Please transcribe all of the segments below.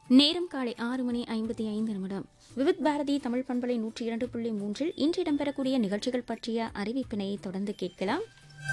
நேரம் காலை ஆறு மணி ஐம்பத்தி ஐந்து நிமிடம் விவித் பாரதி தமிழ் பண்பலை நூற்றி இரண்டு புள்ளி மூன்றில் இன்று இடம்பெறக்கூடிய நிகழ்ச்சிகள் பற்றிய அறிவிப்பினை தொடர்ந்து கேட்கலாம்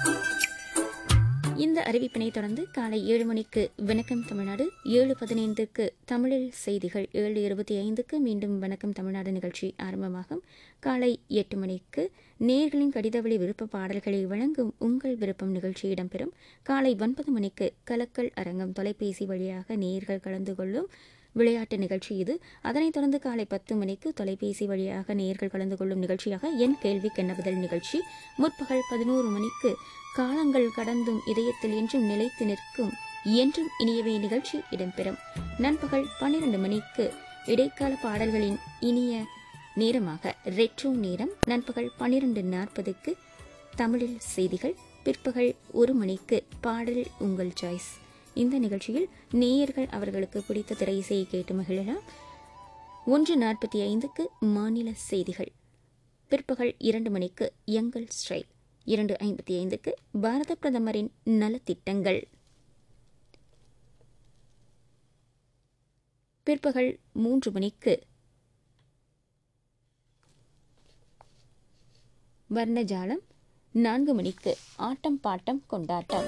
இந்த அறிவிப்பினை தொடர்ந்து காலை ஏழு மணிக்கு வணக்கம் தமிழ்நாடு ஏழு பதினைந்துக்கு தமிழில் செய்திகள் ஏழு இருபத்தி ஐந்துக்கு மீண்டும் வணக்கம் தமிழ்நாடு நிகழ்ச்சி ஆரம்பமாகும் காலை எட்டு மணிக்கு நேர்களின் கடிதவழி விருப்ப பாடல்களை வழங்கும் உங்கள் விருப்பம் நிகழ்ச்சி இடம்பெறும் காலை ஒன்பது மணிக்கு கலக்கல் அரங்கம் தொலைபேசி வழியாக நேர்கள் கலந்து கொள்ளும் விளையாட்டு நிகழ்ச்சி இது அதனைத் தொடர்ந்து காலை பத்து மணிக்கு தொலைபேசி வழியாக நேர்கள் கலந்து கொள்ளும் நிகழ்ச்சியாக என் கேள்விக்கு என்ன பதில் நிகழ்ச்சி முற்பகல் பதினோரு மணிக்கு காலங்கள் கடந்தும் இதயத்தில் என்றும் நிலைத்து நிற்கும் என்றும் இனியவை நிகழ்ச்சி இடம்பெறும் நண்பகல் பன்னிரண்டு மணிக்கு இடைக்கால பாடல்களின் இனிய நேரமாக ரெட்ரோ நேரம் நண்பகல் பன்னிரண்டு நாற்பதுக்கு தமிழில் செய்திகள் பிற்பகல் ஒரு மணிக்கு பாடல் உங்கள் சாய்ஸ் இந்த நிகழ்ச்சியில் நேயர்கள் அவர்களுக்கு பிடித்த திரை இசையை கேட்டு மகிழலாம் ஒன்று நாற்பத்தி ஐந்துக்கு மாநில செய்திகள் பிற்பகல் இரண்டு மணிக்கு எங்கள் ஸ்டைல் இரண்டு ஐம்பத்தி ஐந்துக்கு பாரத பிரதமரின் நலத்திட்டங்கள் பிற்பகல் மூன்று மணிக்கு வர்ணஜாலம் நான்கு மணிக்கு ஆட்டம் பாட்டம் கொண்டாட்டம்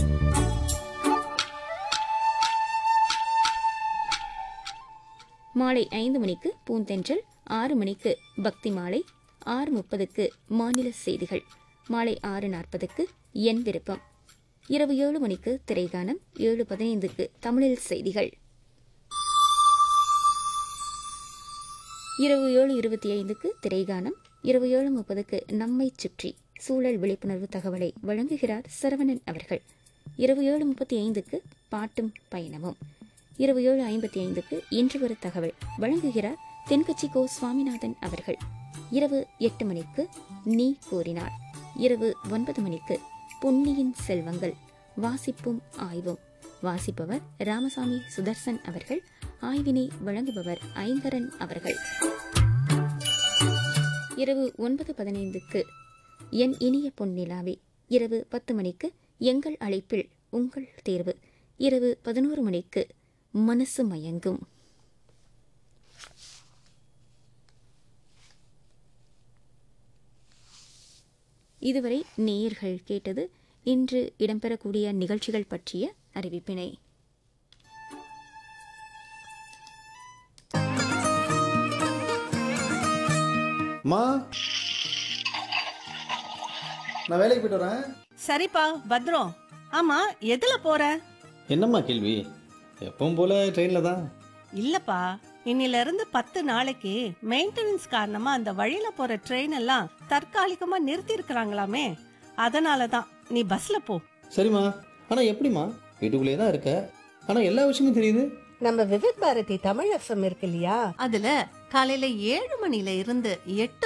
மாலை ஐந்து மணிக்கு பூந்தென்றல் ஆறு மணிக்கு பக்தி மாலை ஆறு முப்பதுக்கு மாநில செய்திகள் மாலை ஆறு நாற்பதுக்கு என் விருப்பம் இரவு ஏழு மணிக்கு திரைகானம் ஏழு பதினைந்துக்கு தமிழில் செய்திகள் இரவு ஏழு இருபத்தி ஐந்துக்கு திரைகானம் இரவு ஏழு முப்பதுக்கு நம்மை சுற்றி சூழல் விழிப்புணர்வு தகவலை வழங்குகிறார் சரவணன் அவர்கள் இரவு ஏழு முப்பத்தி ஐந்துக்கு பாட்டும் பயணமும் இரவு ஏழு ஐம்பத்தி ஐந்துக்கு இன்று ஒரு தகவல் வழங்குகிறார் தென்கட்சி கோ சுவாமிநாதன் அவர்கள் இரவு எட்டு மணிக்கு நீ கூறினார் இரவு ஒன்பது மணிக்கு பொன்னியின் செல்வங்கள் வாசிப்பும் ஆய்வும் வாசிப்பவர் ராமசாமி சுதர்சன் அவர்கள் ஆய்வினை வழங்குபவர் ஐங்கரன் அவர்கள் இரவு ஒன்பது பதினைந்துக்கு என் இனிய பொன்னிலாவே இரவு பத்து மணிக்கு எங்கள் அழைப்பில் உங்கள் தேர்வு இரவு பதினோரு மணிக்கு மனசு மயங்கும் இதுவரை நேயர்கள் கேட்டது இன்று இடம்பெறக்கூடிய நிகழ்ச்சிகள் பற்றிய அறிவிப்பினை மா நான் வேலைக்கு போயிட்டு வரேன் சரிப்பா பத்ரம் ஆமா எதுல போற என்னம்மா கேள்வி எப்பவும் போல ட்ரெயினில் தான் இல்லப்பா இன்னில இருந்து பத்து நாளைக்கு மெயின்டெனன்ஸ் காரணமா அந்த வழியில போற ட்ரெயின் எல்லாம் தற்காலிகமா நிறுத்தி இருக்கிறாங்களாமே அதனாலதான் நீ பஸ்ல போ சரிம்மா ஆனால் எப்படிம்மா வீட்டுக்குள்ளேயே தான் இருக்க ஆனால் எல்லா விஷயமும் தெரியுது நம்ம விவித் பாரதி தமிழ் எஃப்எம் இருக்கு இல்லையா அதுல காலையில ஏழு மணில இருந்து எட்டு